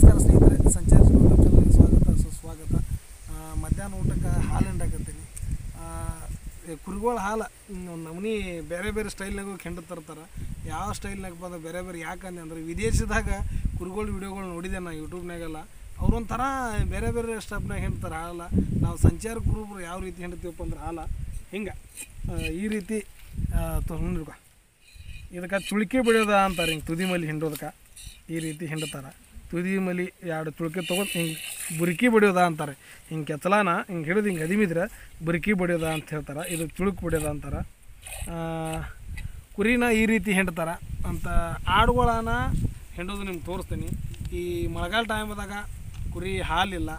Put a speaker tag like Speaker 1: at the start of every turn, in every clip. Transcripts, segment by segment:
Speaker 1: ನಮಸ್ಕಾರ ಸ್ನೇಹಿತರೆ ಸಂಚಾರ ಚಾನಲ್ಗೆ ಸ್ವಾಗತ ಸುಸ್ವಾಗತ ಆ, ಮಧ್ಯಾಹ್ನ ಊಟಕ್ಕೆ ಹಾಲು ಹಿಂಡಾಕತ್ತೀನಿ ಕುರಿಗಳ ಹಾಲು ಒಂದು ನಮೂನಿ ಬೇರೆ ಬೇರೆ ಸ್ಟೈಲ್ನಾಗೂ ಕೆಂಡು ತರ್ತಾರೆ ಯಾವ ಸ್ಟೈಲ್ನಾಗ ಬಂದ ಬೇರೆ ಬೇರೆ ಯಾಕಂದ್ರೆ ಅಂದ್ರೆ ವಿದೇಶದಾಗ ಕುರಿಗಳ ವಿಡಿಯೋಗಳು ನೋಡಿದೆ ನಾ ಯೂಟ್ಯೂಬ್ನಾಗೆಲ್ಲ ಅವ್ರೊಂಥರ ಬೇರೆ ಬೇರೆ ಸ್ಟೆಪ್ನಾಗ ಹಿಂಡ್ತಾರೆ ಹಾಲ ನಾವು ಸಂಚಾರ ಕುರುಬ್ರು ಯಾವ ರೀತಿ ಹಿಂಡ್ತೀವಪ್ಪ ಅಂದ್ರೆ ಹಾಲ ಹಿಂಗೆ ಈ ರೀತಿ ತೊಗೊಂಡಿರ್ಕ ಇದಕ್ಕೆ ಚುಳಿಕೆ ಬಿಡೋದ ಅಂತಾರೆ ಹಿಂಗೆ ತುದಿ ಮಲಿ ಹಿಂಡೋದಕ್ಕೆ ಈ ರೀತಿ ಹಿಂಡ್ತಾರೆ ತುದಿ ಮಲಿ ಎರಡು ಚುಳಿಕೆ ತೊಗೊಂಡು ಹಿಂಗೆ ಬುರುಕಿ ಬಡಿಯೋದ ಅಂತಾರೆ ಹಿಂಗೆ ಕೆತ್ತಲಾನ ಹಿಂಗೆ ಹಿಡಿದು ಹಿಂಗೆ ಅದಿಮಿದ್ರೆ ಬುರುಕಿ ಬಡಿಯೋದ ಅಂತ ಹೇಳ್ತಾರೆ ಇದು ಚುಳುಕ್ ಬಡಿಯೋದ ಅಂತಾರೆ ಆ, ಕುರಿನ ಈ ರೀತಿ ಹಿಂಡ್ತಾರೆ ಅಂತ ಆಡುಗಳನ್ನ ಹಿಂಡೋದು ನಿಮ್ಗೆ ತೋರಿಸ್ತೀನಿ ಈ ಮಳೆಗಾಲ ಟೈಮ್ದಾಗ ಕುರಿ ಹಾಲಿಲ್ಲ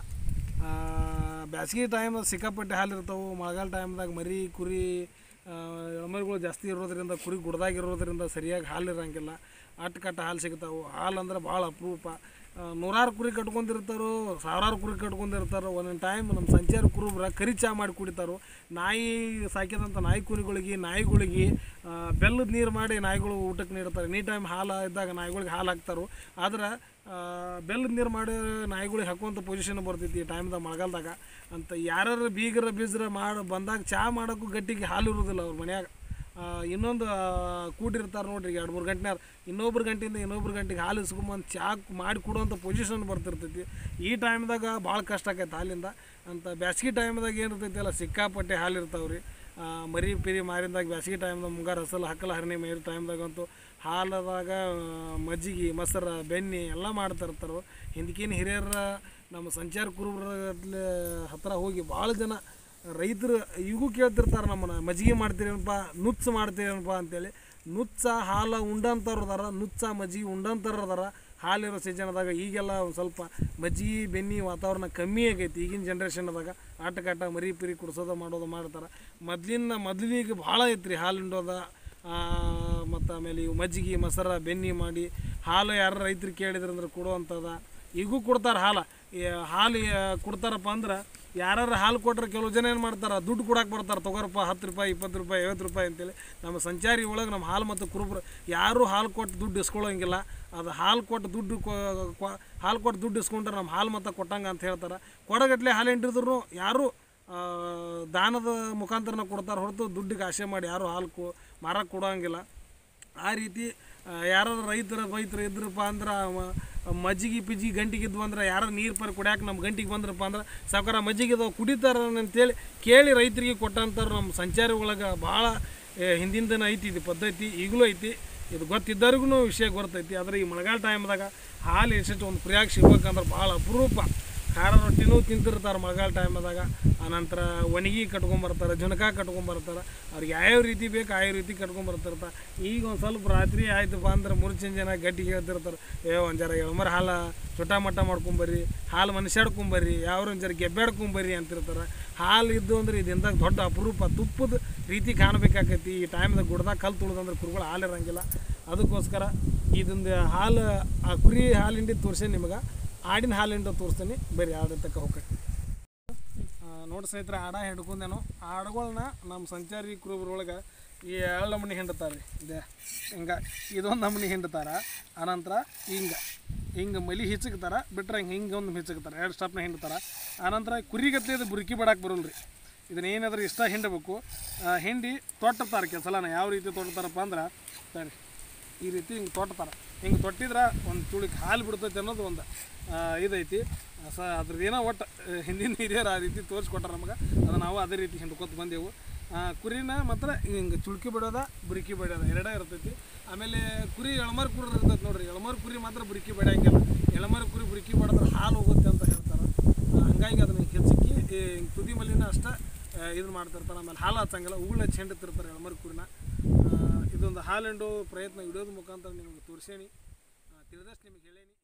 Speaker 1: ಬ್ಯಾಸಿಗೆ ಟೈಮ್ ಸಿಕ್ಕಾಪಟ್ಟೆ ಹಾಲು ಇರ್ತಾವೆ ಮಳೆಗಾಲ ಟೈಮ್ದಾಗ ಮರಿ ಕುರಿ ಆ, ಎಳಮರಿಗಳು ಜಾಸ್ತಿ ಇರೋದ್ರಿಂದ ಕುರಿ ಗುಡ್ದಾಗಿರೋದ್ರಿಂದ ಸರಿಯಾಗಿ ಹಾಲು ಇರೋಂಗಿಲ್ಲ ಅಟ್ಟು ಕಟ್ಟ ಹಾಲು ಸಿಗ್ತಾವೆ ಹಾಲು ಅಂದ್ರೆ ಭಾಳ ಅಪರೂಪ ಆ, ನೂರಾರು ಕುರಿ ಕಟ್ಕೊಂಡಿರ್ತಾರೋ ಸಾವಿರಾರು ಕುರಿ ಕಟ್ಕೊಂಡಿರ್ತಾರೋ ಒಂದೊಂದು ಟೈಮ್ ನಮ್ಮ ಸಂಚಾರ ಕುರುಬ್ರ ಕರಿ ಚಾ ಮಾಡಿ ಕುಡಿತಾರೋ ನಾಯಿ ಸಾಕಿದಂಥ ನಾಯಿ ಕುರಿಗಳಿಗೆ ನಾಯಿಗಳಿಗೆ ಆ, ಬೆಲ್ಲದ ನೀರು ಮಾಡಿ ನಾಯಿಗಳು ಊಟಕ್ಕೆ ನೀಡ್ತಾರೆ ಎನಿ ಟೈಮ್ ಹಾಲು ಇದ್ದಾಗ ನಾಯಿಗಳಿಗೆ ಹಾಲು ಹಾಕ್ತಾರೋ ಆದ್ರೆ ಆ, ಬೆಲ್ಲದ ನೀರು ಮಾಡಿ ನಾಯಿಗಳಿಗೆ ಹಾಕುವಂಥ ಪೊಸಿಷನ್ ಬರ್ತೈತಿ ಈ ಟೈಮ್ದಾಗ ಮಳೆಗಾಲದಾಗ ಅಂತ ಯಾರ್ಯಾರು ಬೀಗರ ಬೀಜರ ಮಾಡಿ ಬಂದಾಗ ಚಹಾ ಮಾಡೋಕ್ಕೂ ಗಟ್ಟಿಗೆ ಹಾಲು ಇರೋದಿಲ್ಲ ಅವ್ರ ಮನ್ಯಾಗ ಆ, ಇನ್ನೊಂದು ಆ, ಕೂಡಿರ್ತಾರೆ ನೋಡ್ರಿ ಎರಡು ಮೂರು ಗಂಟೆನಾರ ಇನ್ನೊಬ್ರು ಗಂಟೆಯಿಂದ ಇನ್ನೊಬ್ರು ಗಂಟೆಗೆ ಹಾಲು ಇಸ್ಕೊಂಬಂದು ಚಹಾ ಮಾಡಿ ಕೊಡುವಂಥ ಪೊಸಿಷನ್ ಬರ್ತಿರ್ತೈತಿ ಈ ಟೈಮ್ದಾಗ ಭಾಳ ಕಷ್ಟ ಆಕೈತೆ ಹಾಲಿಂದ ಅಂತ ಬ್ಯಾಸ್ಗೆ ಟೈಮ್ದಾಗ ಏನಿರ್ತೈತಿ ಅಲ್ಲ ಸಿಕ್ಕಾಪಟ್ಟೆ ಹಾಲು ಇರ್ತಾವೆ ರೀ ಮರಿ ಪಿರಿ ಮಾರಿಂದಾಗ ಬ್ಯಾಸ್ಗೆ ಟೈಮ್ದಾಗ ಮುಂಗಾರು ಹಸಲು ಹಕ್ಕಲ ಹರಣಿ ಮೇರಿ ಟೈಮ್ದಾಗಂತೂ ಹಾಲದಾಗ ಆ, ಮಜ್ಜಿಗೆ ಮೊಸರು ಬೆಣ್ಣೆ ಎಲ್ಲ ಮಾಡ್ತಿರ್ತಾರೆ ಹಿಂದಕಿನ ಹಿರಿಯರ ನಮ್ಮ ಸಂಚಾರ ಕುರುಬ್ರ ಹತ್ರ ಹೋಗಿ ಭಾಳ ಜನ ರೈತರು ಈಗೂ ಕೇಳ್ತಿರ್ತಾರೆ ನಮ್ಮನ್ನ ಮಜ್ಜಿಗೆ ಮಾಡ್ತೀರೇನಪ್ಪ ನುಚ್ಚು ಮಾಡ್ತೀರೇನಪ್ಪ ಅಂತೇಳಿ ನುಚ್ಚ ಹಾಲು ಉಂಡಂಥವ್ರು ಅದಾರ ನುಚ್ಚ ಮಜ್ಜಿಗೆ ಉಂಡಂಥವ್ರು ಅದಾರ ಹಾಲಿರೋ ಸೀಸನ್ದಾಗ ಈಗೆಲ್ಲ ಒಂದು ಸ್ವಲ್ಪ ಮಜ್ಜಿಗೆ ಬೆನ್ನಿ ವಾತಾವರಣ ಕಮ್ಮಿ ಆಗೈತಿ ಈಗಿನ ಜನ್ರೇಷನ್ದಾಗ ಆಟ ಕಾಟ ಮರಿ ಪಿರಿ ಕುಡ್ಸೋದು ಮಾಡೋದು ಮಾಡ್ತಾರೆ ಮೊದ್ಲಿನ ಮೊದಲಿಗೆ ಭಾಳ ಐತ್ರಿ ಹಾಲು ಹಿಂಡೋದ ಮತ್ತು ಆಮೇಲೆ ಇವು ಮಜ್ಜಿಗೆ ಮೊಸರ ಬೆನ್ನಿ ಮಾಡಿ ಹಾಲು ಯಾರು ರೈತರು ಕೇಳಿದ್ರಂದ್ರೆ ಕೊಡುವಂಥದ ಈಗೂ ಕೊಡ್ತಾರೆ ಹಾಲು ಈ ಹಾಲು ಯಾ- ಕೊಡ್ತಾರಪ್ಪ ಅಂದ್ರೆ ಯಾರು ಹಾಲು ಕೊಟ್ರೆ ಕೆಲವು ಜನ ಏನು ಮಾಡ್ತಾರೆ ದುಡ್ಡು ಕೊಡಕ್ಕೆ ಬರ್ತಾರೆ ತೊಗೊರಪ್ಪ ಹತ್ತು ರೂಪಾಯಿ ಇಪ್ಪತ್ತು ರೂಪಾಯಿ ಐವತ್ತು ರೂಪಾಯಿ ಅಂತೇಳಿ ನಮ್ಮ ಸಂಚಾರಿ ಒಳಗೆ ನಮ್ಮ ಹಾಲು ಮತ್ತು ಕುರುಬ್ರು ಯಾರೂ ಹಾಲು ಕೊಟ್ಟು ದುಡ್ಡು ಇಸ್ಕೊಳ್ಳೋಂಗಿಲ್ಲ ಅದು ಹಾಲು ಕೊಟ್ಟು ದುಡ್ಡು ಕೊ- ಕೊ- ಹಾಲು ಕೊಟ್ಟು ದುಡ್ಡು ಇಸ್ಕೊಂಡ್ರೆ ನಮ್ಮ ಹಾಲು ಮತ್ತು ಕೊಟ್ಟಂಗೆ ಅಂತ ಹೇಳ್ತಾರೆ ಕೊಡಗಟ್ಲೆ ಹಾಲು ಹಿಂಡಿದ್ರು ಯಾರೂ ಆ, ದಾನದ ಮುಖಾಂತರನ ಕೊಡ್ತಾರೆ ಹೊರತು ದುಡ್ಡಿಗೆ ಆಸೆ ಮಾಡಿ ಯಾರೂ ಹಾಲು ಕೊ ಮಾರಕ್ಕೆ ಕೊಡೋಂಗಿಲ್ಲ ಆ ರೀತಿ ಯಾರು ರೈತರ ರೈತರು ಇದ್ರಪ್ಪ ಅಂದ್ರೆ ಅವ- ಮಜ್ಜಿಗೆ ಪಿಜ್ಜಿಗೆ ಗಂಟಿಗೆ ಇದ್ವು ಅಂದ್ರೆ ಯಾರು ನೀರು ಪರ್ ಕುಡಿಯಾಕೆ ನಮ್ಮ ಗಂಟಿಗೆ ಬಂದ್ರಪ್ಪ ಅಂದ್ರೆ ಸಾವ್ಕಾರ ಮಜ್ಜಿಗೆ ಇದಾವೆ ಕುಡಿತಾರ ಅಂತೇಳಿ ಕೇಳಿ ರೈತರಿಗೆ ಕೊಟ್ಟಂಥವ್ರು ನಮ್ಮ ಸಂಚಾರಿ ಒಳಗೆ ಭಾಳ ಹಿಂದಿಂದನೇ ಐತಿ ಇದು ಪದ್ಧತಿ ಈಗಲೂ ಐತಿ ಇದು ಗೊತ್ತಿದ್ದವ್ರಿಗೂ ವಿಷಯ ಗೊತ್ತೈತಿ ಆದರೆ ಈ ಮಳೆಗಾಲ ಟೈಮ್ದಾಗ ಹಾಲು ಎಷ್ಟೆಷ್ಟು ಒಂದು ಕುರಿಯಾಗ ಸಿಗ್ಬೇಕಂದ್ರೆ ಭಾಳ ಅಪರೂಪ ಖಾರ ರೊಟ್ಟಿನೂ ತಿಂತಿರ್ತಾರೆ ಮಳೆಗಾಲ ಟೈಮ್ದಾಗ ಆನಂತರ ಒಣಗಿ ಕಟ್ಕೊಂಬರ್ತಾರೆ ಜುನಕ ಕಟ್ಕೊಂಬರ್ತಾರೆ ಅವ್ರಿಗೆ ಯಾವ್ಯಾವ ರೀತಿ ಬೇಕು ಆಯಾ ರೀತಿ ಕಟ್ಕೊಂಬರ್ತಿರ್ತಾರೆ ಈಗ ಒಂದು ಸ್ವಲ್ಪ ರಾತ್ರಿ ಆಯ್ತಪ್ಪ ಅಂದ್ರೆ ಮೂರು ಜನ ಗಟ್ಟಿ ಹೇಳ್ತಿರ್ತಾರೆ ಏ ಒಂದು ಜರ ಎಳ್ಮರ ಹಾಲು ಚೊಟ ಮಟ್ಟ ಮಾಡ್ಕೊಂಬರ್ರಿ ಹಾಲು ಮನುಷ್ಯಾಡ್ಕೊಂಬರ್ರಿ ಯಾವ ಒಂದು ಜರ ಗೆಬ್ಬಾಡ್ಕೊಂಬರ್ರಿ ಅಂತಿರ್ತಾರೆ ಹಾಲು ಇದ್ದು ಅಂದ್ರೆ ಇದಿಂದಾಗ ದೊಡ್ಡ ಅಪರೂಪ ತುಪ್ಪದ ರೀತಿ ಕಾಣಬೇಕಾಕೈತಿ ಈ ಟೈಮ್ದಾಗ ಗುಡ್ದಾಗ ಕಲ್ ತುಳಿದಂದ್ರೆ ಕುರುಗಳು ಹಾಲು ಇರಂಗಿಲ್ಲ ಅದಕ್ಕೋಸ್ಕರ ಇದೊಂದು ಹಾಲು ಆ ಕುರಿ ಹಾಲು ಹಿಂಡಿ ತೋರಿಸಿ ನಿಮಗೆ ಆಡಿನ ಹಾಲು ಹಿಂಡಿ ತೋರಿಸ್ತೀನಿ ಬರೀ ಆಡ ತಕ್ಕ ಹೋಗ್ತೈತಿ ನೋಡಿ ಸ್ನೇಹಿತರೆ ಆಡ ಹಿಡ್ಕೊಂಡೇನು ಆಡುಗಳನ್ನ ನಮ್ಮ ಸಂಚಾರಿ ಕುರುಬ್ರೊಳಗೆ ಈ ಎರಡು ನಮೂನಿ ಹಿಂಡ್ತಾರೆ ರೀ ಇದೆ ಹಿಂಗೆ ಇದೊಂದು ನಮೂನಿ ಹಿಂಡ್ತಾರೆ ಆನಂತರ ಹಿಂಗೆ ಹಿಂಗೆ ಮಲಿ ಹಿಚಕ್ತಾರೆ ಬಿಟ್ರೆ ಹಿಂಗೆ ಹಿಂಗೆ ಒಂದು ಹಿಚಕ್ತಾರೆ ಎರಡು ಸ್ಟಾಪ್ನ ಹಿಂಡ್ತಾರೆ ಆನಂತರ ಕುರಿಗತ್ಲೆ ಇದು ಬುರುಕಿ ಬಡಕ್ಕೆ ಬರೋಲ್ಲ ರೀ ಇದನ್ನ ಏನಾದರೂ ಇಷ್ಟ ಹಿಂಡಬೇಕು ಆ, ಹಿಂಡಿ ತೊಟ್ಟತಾರೆ ಕೆಲಸಲನ ಯಾವ ರೀತಿ ತೊಟ್ತಾರಪ್ಪ ಅಂದ್ರೆ ಸರಿ ಈ ರೀತಿ ಹಿಂಗೆ ತೊಟ್ತಾರೆ ಹಿಂಗೆ ತೊಟ್ಟಿದ್ರೆ ಒಂದು ತುಳಿಗೆ ಹಾಲು ಬಿಡ್ತೈತೆ ಅನ್ನೋದು ಒಂದು ಆ, ಇದೈತಿ ಸ ಅದ್ರದ್ದು ಏನೋ ಒಟ್ಟು ಆ, ಹಿಂದಿನ ಹಿರಿಯರು ಆ ರೀತಿ ತೋರಿಸ್ಕೊಟ್ಟಾರ ನಮಗೆ ಅದು ನಾವು ಅದೇ ರೀತಿ ಹಿಂಡ್ಕೊತ ಬಂದೆವು ಆ, ಕುರಿನ ಮಾತ್ರ ಹಿಂಗೆ ಚುಳ್ಕಿ ಬಿಡೋದ ಬುರುಕಿ ಬಿಡೋದ ಎರಡೇ ಇರ್ತೈತಿ ಆಮೇಲೆ ಕುರಿ ಎಳಮರ್ ಕುರಿ ಇರ್ತೈತೆ ನೋಡ್ರಿ ಎಳಮರ್ ಕುರಿ ಮಾತ್ರ ಬುರುಕಿ ಬಿಡಂಗಿಲ್ಲ ಎಳಮರ್ ಕುರಿ ಬುರುಕಿ ಬಡಿದ್ರೆ ಹಾಲು ಹೋಗುತ್ತೆ ಅಂತ ಹೇಳ್ತಾರೆ ಆ, ಹಂಗಾಗಿ ಅದನ್ನ ಹೆಚ್ಚಿಕ್ಕಿ ಈ ತುದಿ ಮಲಿನ ಅಷ್ಟೇ ಇದು ಮಾಡ್ತಿರ್ತಾರೆ ಆಮೇಲೆ ಹಾಲು ಹಚ್ಚಂಗಿಲ್ಲ ಉಗುಳು ಹಚ್ಚಿ ಹಿಂಡ್ತಿರ್ತಾರೆ ಎಳಮರ್ ಕುರಿನ ಆ, ಇದೊಂದು ಹಾಲು ಹಿಂಡೋ ಪ್ರಯತ್ನ ವಿಡಿಯೋದ ಮುಖಾಂತರ ನಿಮಗೆ ತೋರಿಸೇನಿ ತಿಳಿದಷ್ಟು ನಿಮಗೆ ಹೇಳೇನಿ